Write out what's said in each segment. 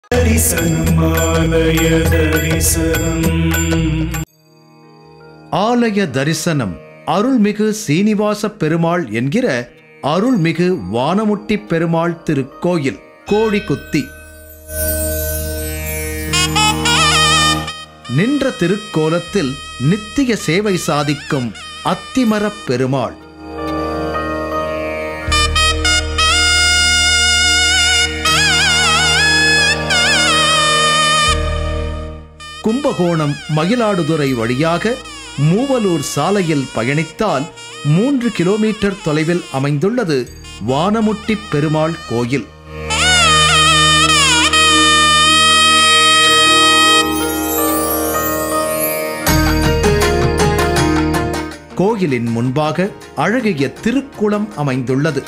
தரிசனமாலய தரிசனம் ஆலய தரிசனம் அருள்மிகு சீனிவாச பெருமாள் என்கிற அருள்மிகு வானமுட்டி பெருமாள் திருக்கோயில் கோழிக்குத்தி நின்ற திருக்கோலத்தில் நித்திய சேவை சாதிக்கும் அத்திமரப் பெருமாள் கும்பகோணம் மயிலாடுதுறை வழியாக மூவலூர் சாலையில் பயணித்தால் மூன்று கிலோமீட்டர் தொலைவில் அமைந்துள்ளது வானமுட்டி பெருமாள் கோயில் கோயிலின் முன்பாக அழகிய திருக்குளம் அமைந்துள்ளது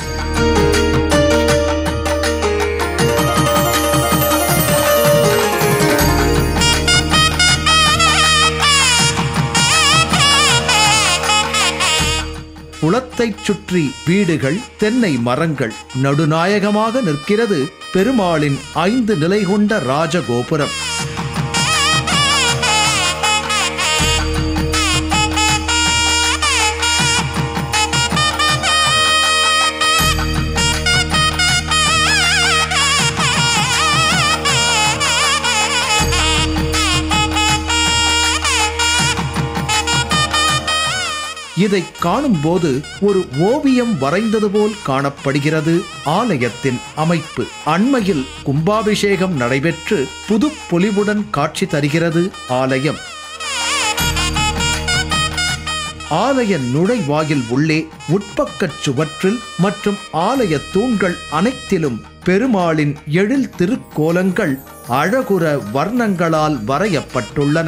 குளத்தைச் சுற்றி வீடுகள் தென்னை மரங்கள் நடுநாயகமாக நிற்கிறது பெருமாளின் ஐந்து நிலை கொண்ட ராஜகோபுரம் இதை காணும்போது ஒரு ஓவியம் வரைந்தது போல் காணப்படுகிறது ஆலயத்தின் அமைப்பு அண்மையில் கும்பாபிஷேகம் நடைபெற்று புது பொலிவுடன் காட்சி தருகிறது ஆலயம் ஆலய நுழைவாயில் உள்ளே உட்பக்கச் சுவற்றில் மற்றும் ஆலய தூண்கள் அனைத்திலும் பெருமாளின் எழில் திருக்கோலங்கள் அழகுற வர்ணங்களால் வரையப்பட்டுள்ளன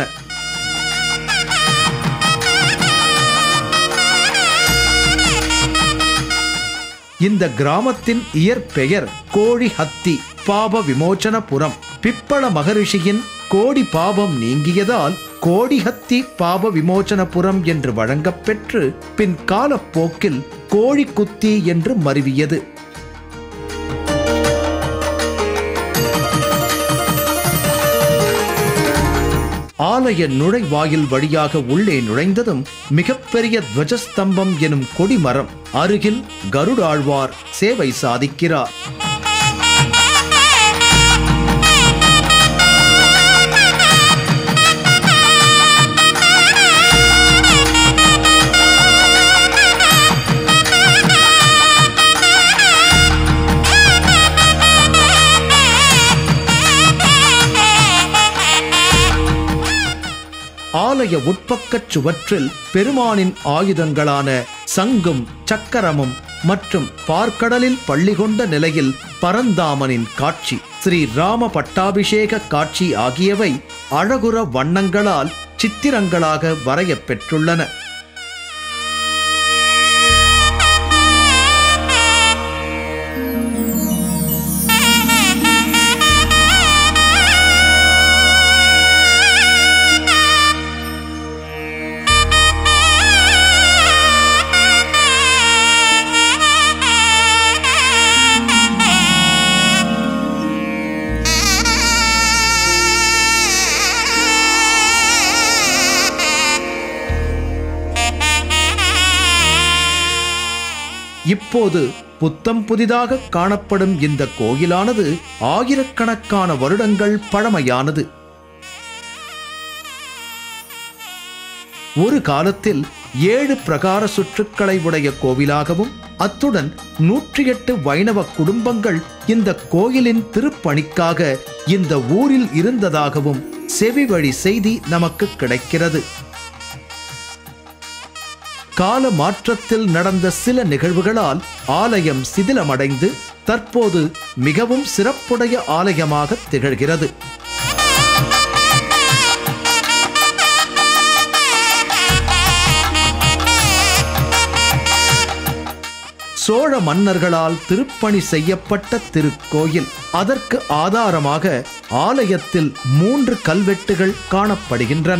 இந்த கிராமத்தின் இயற்பெயர் கோழி ஹத்தி பாப விமோச்சனபுரம் பிப்பள மகரிஷியின் கோடி பாபம் நீங்கியதால் கோடிஹத்தி பாப விமோச்சனபுரம் என்று வழங்கப்பெற்று பின் காலப்போக்கில் கோழிக்குத்தி என்று மருவியது ஆலய நுழைவாயில் வழியாக உள்ளே நுழைந்ததும் மிகப்பெரிய துவஜஸ்தம்பம் எனும் கொடிமரம் அருகில் கருடாழ்வார் சேவை சாதிக்கிறார் ஆலய உட்பக்கச் சுவற்றில் பெருமானின் ஆயுதங்களான சங்கும் சக்கரமும் மற்றும் பார்க்கடலில் பள்ளி கொண்ட நிலையில் பரந்தாமனின் காட்சி ஸ்ரீ ராம பட்டாபிஷேக காட்சி ஆகியவை அழகுற வண்ணங்களால் சித்திரங்களாக வரையப்பெற்றுள்ளன இப்போது புத்தம் புதிதாக காணப்படும் இந்த கோயிலானது ஆயிரக்கணக்கான வருடங்கள் பழமையானது ஒரு காலத்தில் ஏழு பிரகார சுற்றுக்களை உடைய கோவிலாகவும் அத்துடன் நூற்றி எட்டு வைணவ குடும்பங்கள் இந்த கோயிலின் திருப்பணிக்காக இந்த ஊரில் இருந்ததாகவும் செவிவழி செய்தி நமக்கு கிடைக்கிறது கால மாற்றத்தில் நடந்த சில நிகழ்வுகளால் ஆலயம் சிதிலமடைந்து தற்போது மிகவும் சிறப்புடைய ஆலயமாக திகழ்கிறது சோழ மன்னர்களால் திருப்பணி செய்யப்பட்ட திருக்கோயில் அதற்கு ஆதாரமாக ஆலயத்தில் மூன்று கல்வெட்டுகள் காணப்படுகின்றன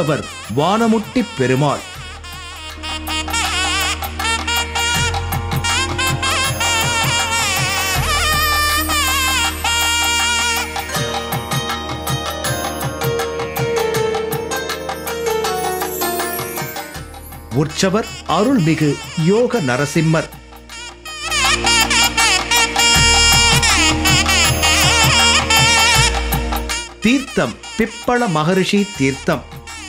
மூலவர் வானமுட்டி பெருமாள் உற்சவர் அருள்மிகு யோக நரசிம்மர் தீர்த்தம் பிப்பள மகரிஷி தீர்த்தம்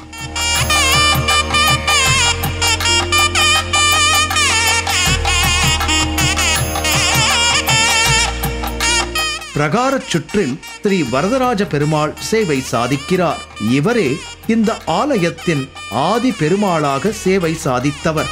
பிரகாரச் சுற்றில் ஸ்ரீ வரதராஜ பெருமாள் சேவை சாதிக்கிறார் இவரே இந்த ஆலயத்தின் ஆதி பெருமாளாக சேவை சாதித்தவர்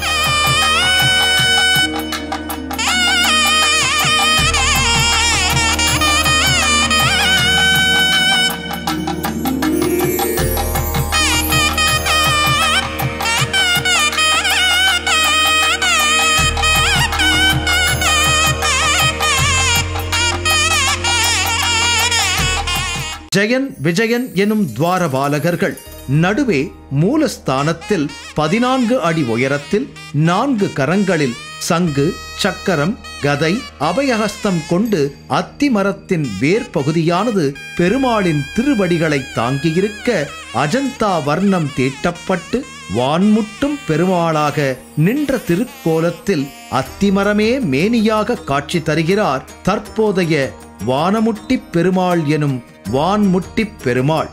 ஜெயன் விஜயன் எனும் துவாரபாலகர்கள் நடுவே மூலஸ்தானத்தில் பதினான்கு அடி உயரத்தில் நான்கு கரங்களில் சங்கு சக்கரம் கதை அபயஹஸ்தம் கொண்டு அத்திமரத்தின் வேர் பகுதியானது பெருமாளின் திருவடிகளை தாங்கியிருக்க அஜந்தா வர்ணம் தீட்டப்பட்டு வான்முட்டும் பெருமாளாக நின்ற திருக்கோலத்தில் அத்திமரமே மேனியாக காட்சி தருகிறார் தற்போதைய வானமுட்டிப் பெருமாள் எனும் வான்முட்டிப் பெருமாள்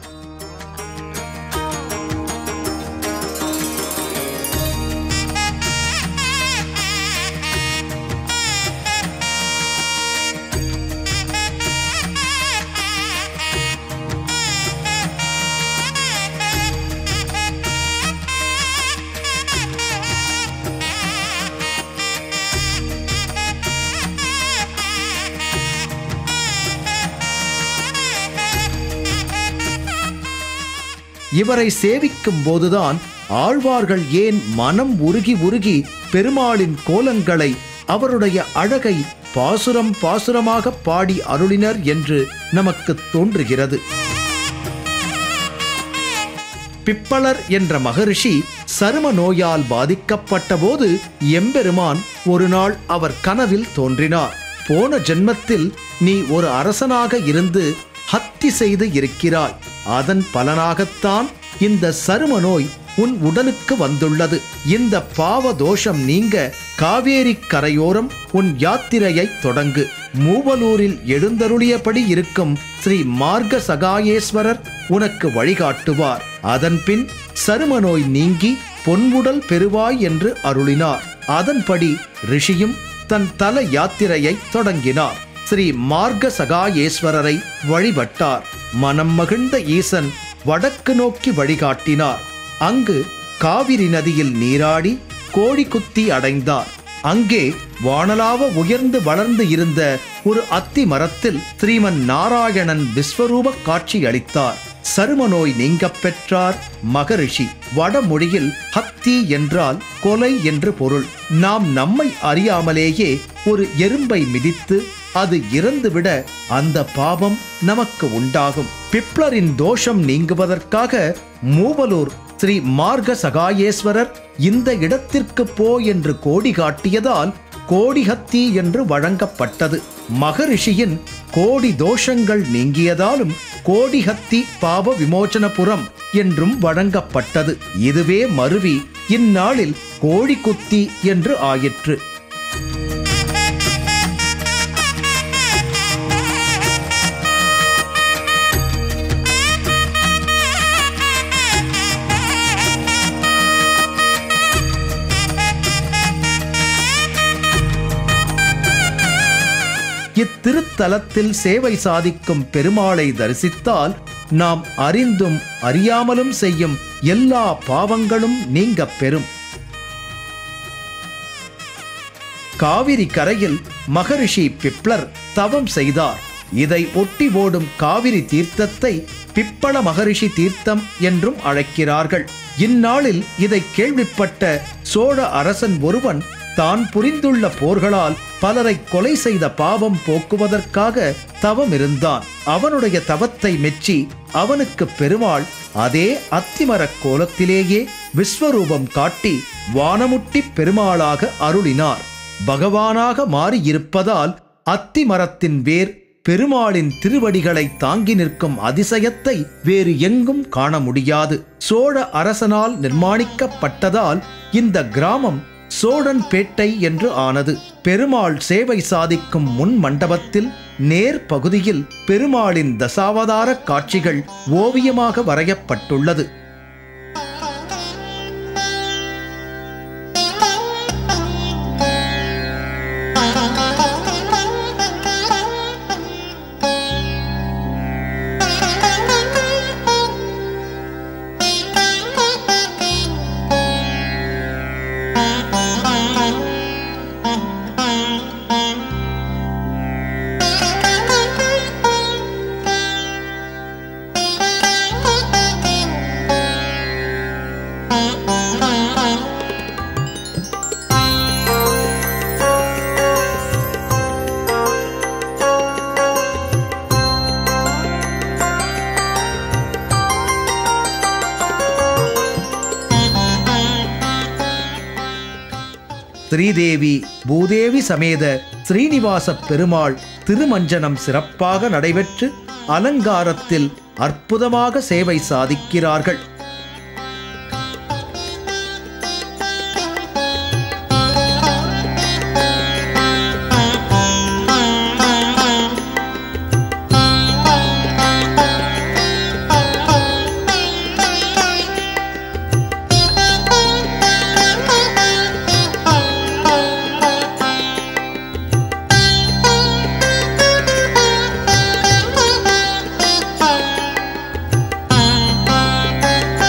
இவரை சேவிக்கும் போதுதான் ஆழ்வார்கள் ஏன் மனம் உருகி உருகி பெருமாளின் கோலங்களை அவருடைய அழகை பாசுரம் பாசுரமாக பாடி அருளினர் என்று நமக்கு தோன்றுகிறது பிப்பளர் என்ற மகரிஷி சரும நோயால் பாதிக்கப்பட்ட போது எம்பெருமான் ஒரு நாள் அவர் கனவில் தோன்றினார் போன ஜென்மத்தில் நீ ஒரு அரசனாக இருந்து ஹத்தி செய்து இருக்கிறாய் அதன் பலனாகத்தான் இந்த சரும நோய் உன் உடலுக்கு வந்துள்ளது இந்த பாவ தோஷம் நீங்க காவேரி கரையோரம் உன் யாத்திரையை தொடங்கு மூவலூரில் எழுந்தருளியபடி இருக்கும் ஸ்ரீ மார்க்க சகாயேஸ்வரர் உனக்கு வழிகாட்டுவார் அதன்பின் சரும நோய் நீங்கி பொன்வுடல் பெறுவாய் என்று அருளினார் அதன்படி ரிஷியும் தன் தல யாத்திரையை தொடங்கினார் ஸ்ரீ மார்க்க சகாயேஸ்வரரை வழிபட்டார் மனம் மகிழ்ந்த ஈசன் வடக்கு நோக்கி வழிகாட்டினார் அங்கு காவிரி நதியில் நீராடி கோடி குத்தி அடைந்தார் அங்கே வானலாவ உயர்ந்து வளர்ந்து இருந்த ஒரு அத்தி மரத்தில் ஸ்ரீமன் நாராயணன் விஸ்வரூப காட்சி அளித்தார் சரும நோய் நீங்கப் பெற்றார் மகரிஷி வடமொழியில் ஹத்தி என்றால் கொலை என்று பொருள் நாம் நம்மை அறியாமலேயே ஒரு எறும்பை மிதித்து அது இறந்துவிட அந்த பாவம் நமக்கு உண்டாகும் பிப்ளரின் தோஷம் நீங்குவதற்காக மூவலூர் ஸ்ரீ மார்க சகாயேஸ்வரர் இந்த இடத்திற்கு போ என்று கோடி காட்டியதால் கோடிஹத்தி என்று வழங்கப்பட்டது மகரிஷியின் கோடி தோஷங்கள் நீங்கியதாலும் கோடிஹத்தி பாவ விமோசனபுரம் என்றும் வழங்கப்பட்டது இதுவே மருவி இந்நாளில் கோழிக்குத்தி என்று ஆயிற்று இத்திருத்தலத்தில் சேவை சாதிக்கும் பெருமாளை தரிசித்தால் நாம் அறிந்தும் அறியாமலும் செய்யும் எல்லா பாவங்களும் நீங்கப் பெறும் காவிரி கரையில் மகரிஷி பிப்ளர் தவம் செய்தார் இதை ஒட்டி ஓடும் காவிரி தீர்த்தத்தை பிப்பள மகரிஷி தீர்த்தம் என்றும் அழைக்கிறார்கள் இந்நாளில் இதை கேள்விப்பட்ட சோழ அரசன் ஒருவன் தான் புரிந்துள்ள போர்களால் பலரை கொலை செய்த பாவம் போக்குவதற்காக தவம் இருந்தான் அவனுடைய தவத்தை மெச்சி அவனுக்கு பெருமாள் அதே அத்திமரக் கோலத்திலேயே விஸ்வரூபம் காட்டி வானமுட்டி பெருமாளாக அருளினார் பகவானாக மாறியிருப்பதால் அத்திமரத்தின் வேர் பெருமாளின் திருவடிகளை தாங்கி நிற்கும் அதிசயத்தை வேறு எங்கும் காண முடியாது சோழ அரசனால் நிர்மாணிக்கப்பட்டதால் இந்த கிராமம் சோழன்பேட்டை என்று ஆனது பெருமாள் சேவை சாதிக்கும் முன் மண்டபத்தில் நேர் பகுதியில் பெருமாளின் தசாவதார காட்சிகள் ஓவியமாக வரையப்பட்டுள்ளது ஸ்ரீதேவி பூதேவி சமேத ஸ்ரீனிவாச பெருமாள் திருமஞ்சனம் சிறப்பாக நடைபெற்று அலங்காரத்தில் அற்புதமாக சேவை சாதிக்கிறார்கள் Thank you.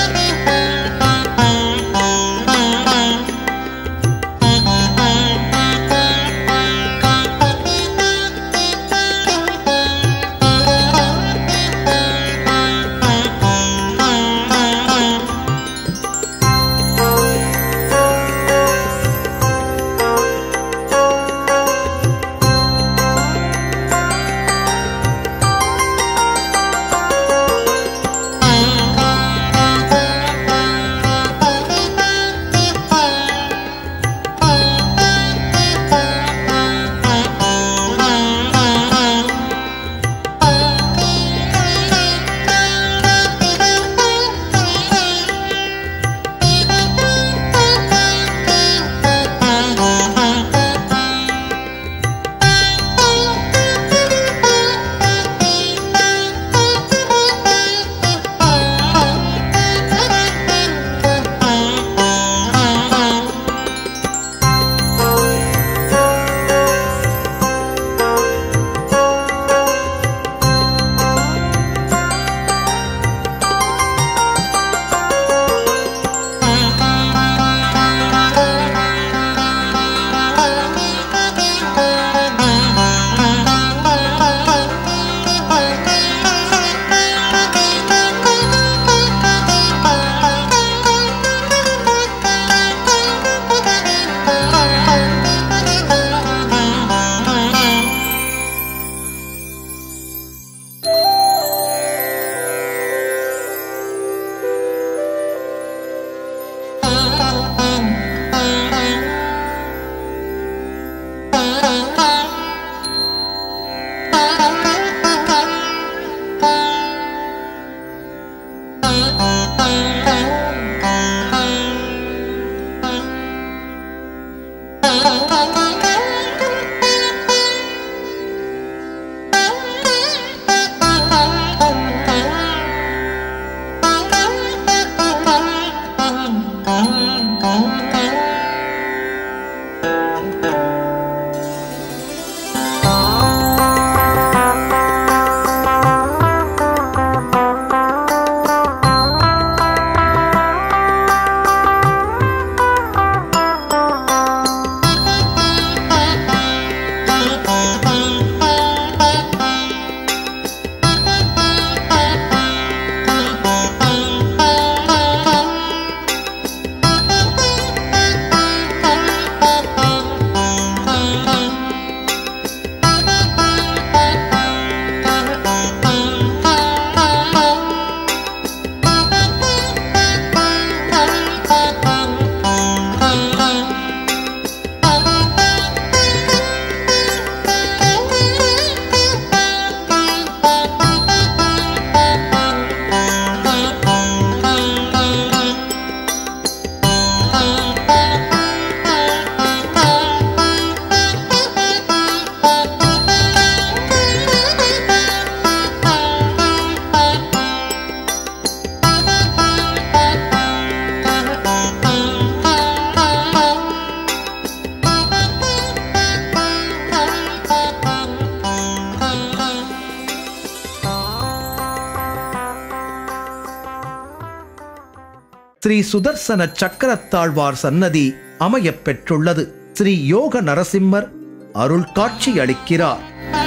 ஸ்ரீ சுதர்சன சக்கரத்தாழ்வார் சன்னதி அமையப் பெற்றுள்ளது ஸ்ரீ யோக நரசிம்மர் அருள் காட்சி அளிக்கிறார்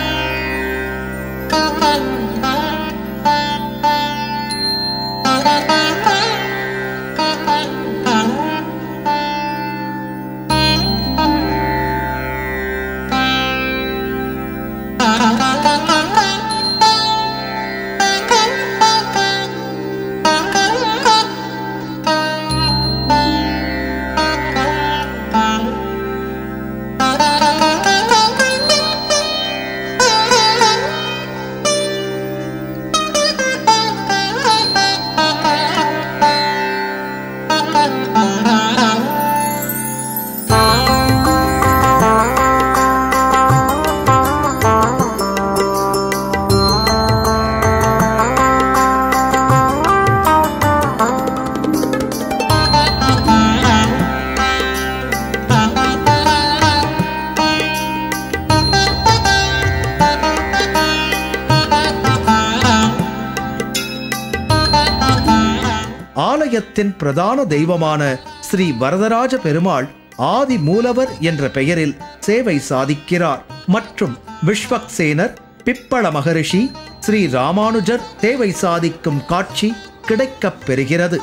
ஆலயத்தின் பிரதான தெய்வமான ஸ்ரீ வரதராஜ பெருமாள் ஆதி மூலவர் என்ற பெயரில் சேவை சாதிக்கிறார் மற்றும் விஸ்வக்சேனர் பிப்பள மகரிஷி ஸ்ரீ ராமானுஜர் சேவை சாதிக்கும் காட்சி கிடைக்கப் பெறுகிறது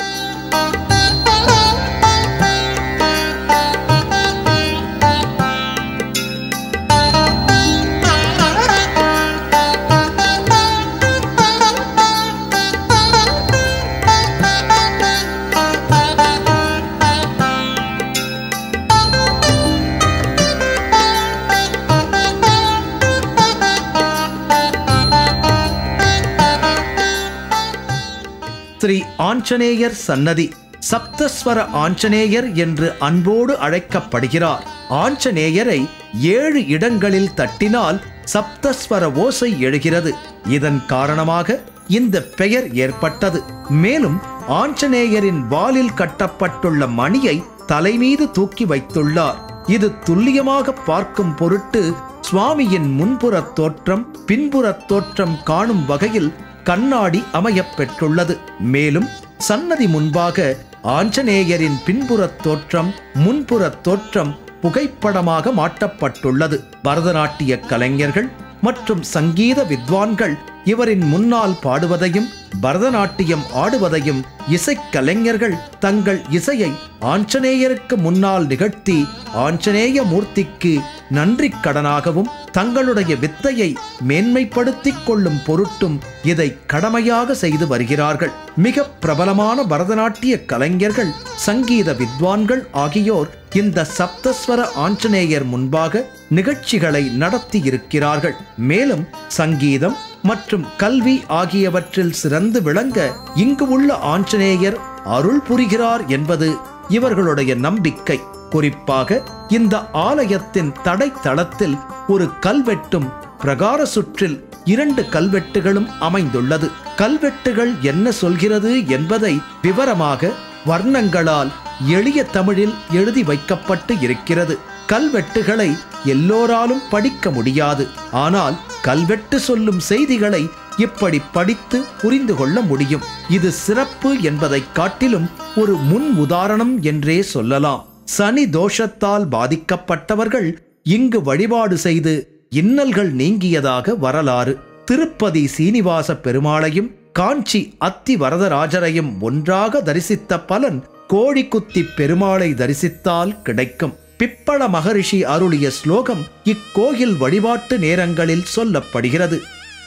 ஸ்ரீ ஆஞ்சநேயர் சன்னதி சப்தஸ்வர ஆஞ்சநேயர் என்று அன்போடு அழைக்கப்படுகிறார் ஆஞ்சநேயரை ஏழு இடங்களில் தட்டினால் சப்தஸ்வர ஓசை எழுகிறது இதன் காரணமாக இந்த பெயர் ஏற்பட்டது மேலும் ஆஞ்சநேயரின் வாலில் கட்டப்பட்டுள்ள மணியை தலைமீது தூக்கி வைத்துள்ளார் இது துல்லியமாக பார்க்கும் பொருட்டு சுவாமியின் முன்புறத் தோற்றம் பின்புறத் தோற்றம் காணும் வகையில் கண்ணாடி அமையப் பெற்றுள்ளது மேலும் சன்னதி முன்பாக ஆஞ்சநேயரின் பின்புறத் தோற்றம் முன்புறத் தோற்றம் புகைப்படமாக மாட்டப்பட்டுள்ளது பரதநாட்டிய கலைஞர்கள் மற்றும் சங்கீத வித்வான்கள் இவரின் முன்னால் பாடுவதையும் பரதநாட்டியம் ஆடுவதையும் இசைக்கலைஞர்கள் தங்கள் இசையை ஆஞ்சநேயருக்கு முன்னால் நிகழ்த்தி ஆஞ்சநேய மூர்த்திக்கு நன்றி கடனாகவும் தங்களுடைய வித்தையை மேன்மைப்படுத்திக் கொள்ளும் பொருட்டும் இதை கடமையாக செய்து வருகிறார்கள் மிக பிரபலமான பரதநாட்டிய கலைஞர்கள் சங்கீத வித்வான்கள் ஆகியோர் இந்த சப்தஸ்வர ஆஞ்சநேயர் முன்பாக நிகழ்ச்சிகளை நடத்தி இருக்கிறார்கள் மேலும் சங்கீதம் மற்றும் கல்வி ஆகியவற்றில் சிறந்து விளங்க இங்கு உள்ள ஆஞ்சநேயர் அருள் புரிகிறார் என்பது இவர்களுடைய நம்பிக்கை குறிப்பாக இந்த ஆலயத்தின் தடை தளத்தில் ஒரு கல்வெட்டும் பிரகார சுற்றில் இரண்டு கல்வெட்டுகளும் அமைந்துள்ளது கல்வெட்டுகள் என்ன சொல்கிறது என்பதை விவரமாக வர்ணங்களால் எளிய தமிழில் எழுதி வைக்கப்பட்டு இருக்கிறது கல்வெட்டுகளை எல்லோராலும் படிக்க முடியாது ஆனால் கல்வெட்டு சொல்லும் செய்திகளை இப்படி படித்து புரிந்து கொள்ள முடியும் இது சிறப்பு என்பதைக் காட்டிலும் ஒரு முன் உதாரணம் என்றே சொல்லலாம் சனி தோஷத்தால் பாதிக்கப்பட்டவர்கள் இங்கு வழிபாடு செய்து இன்னல்கள் நீங்கியதாக வரலாறு திருப்பதி சீனிவாச பெருமாளையும் காஞ்சி அத்தி வரதராஜரையும் ஒன்றாக தரிசித்த பலன் கோழிக்குத்தி பெருமாளை தரிசித்தால் கிடைக்கும் பிப்பள மகரிஷி அருளிய ஸ்லோகம் இக்கோயில் வழிபாட்டு நேரங்களில் சொல்லப்படுகிறது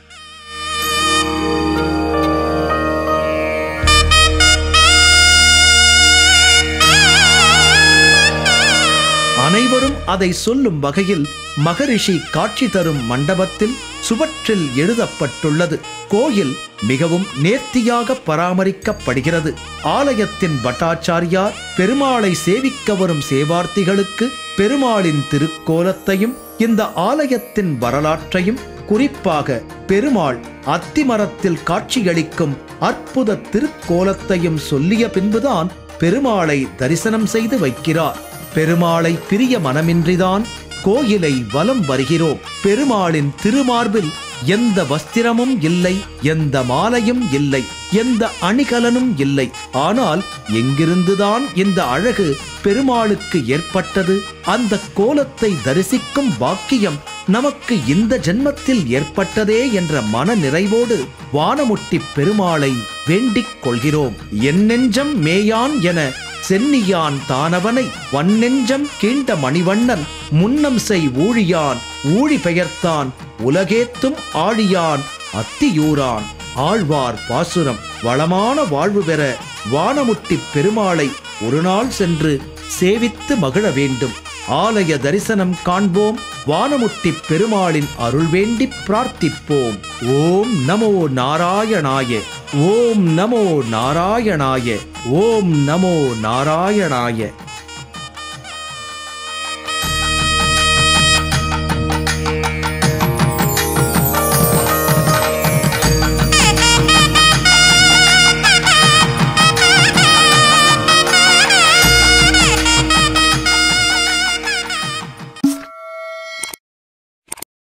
அனைவரும் அதை சொல்லும் வகையில் மகரிஷி காட்சி தரும் மண்டபத்தில் சுவற்றில் எழுதப்பட்டுள்ளது கோயில் மிகவும் நேர்த்தியாக பராமரிக்கப்படுகிறது ஆலயத்தின் பட்டாச்சாரியார் பெருமாளை சேவிக்க வரும் சேவார்த்திகளுக்கு பெருமாளின் திருக்கோலத்தையும் இந்த ஆலயத்தின் வரலாற்றையும் குறிப்பாக பெருமாள் அத்திமரத்தில் காட்சியளிக்கும் அற்புத திருக்கோலத்தையும் சொல்லிய பின்புதான் பெருமாளை தரிசனம் செய்து வைக்கிறார் பெருமாளை பிரிய மனமின்றிதான் கோயிலை வலம் வருகிறோம் பெருமாளின் திருமார்பில் எந்த வஸ்திரமும் இல்லை எந்த மாலையும் இல்லை எந்த அணிகலனும் இல்லை ஆனால் எங்கிருந்துதான் இந்த அழகு பெருமாளுக்கு ஏற்பட்டது அந்த கோலத்தை தரிசிக்கும் பாக்கியம் நமக்கு இந்த ஜென்மத்தில் ஏற்பட்டதே என்ற மன நிறைவோடு வானமுட்டி பெருமாளை வேண்டிக் கொள்கிறோம் என் நெஞ்சம் மேயான் என சென்னியான் தானவனை வன்னெஞ்சம் கீண்ட மணிவண்ணன் முன்னம் செய் ஊழியான் ஊழி பெயர்த்தான் உலகேத்தும் ஆழியான் அத்தியூரான் ஆழ்வார் பாசுரம் வளமான வாழ்வு பெற வானமுட்டி பெருமாளை ஒரு நாள் சென்று சேவித்து மகிழ வேண்டும் ஆலய தரிசனம் காண்போம் வானமுட்டி பெருமாளின் அருள் வேண்டி பிரார்த்திப்போம் ஓம் நமோ நாராயணாய ஓம் நமோ நாராயணாய ஓம் நமோ நாராயணாய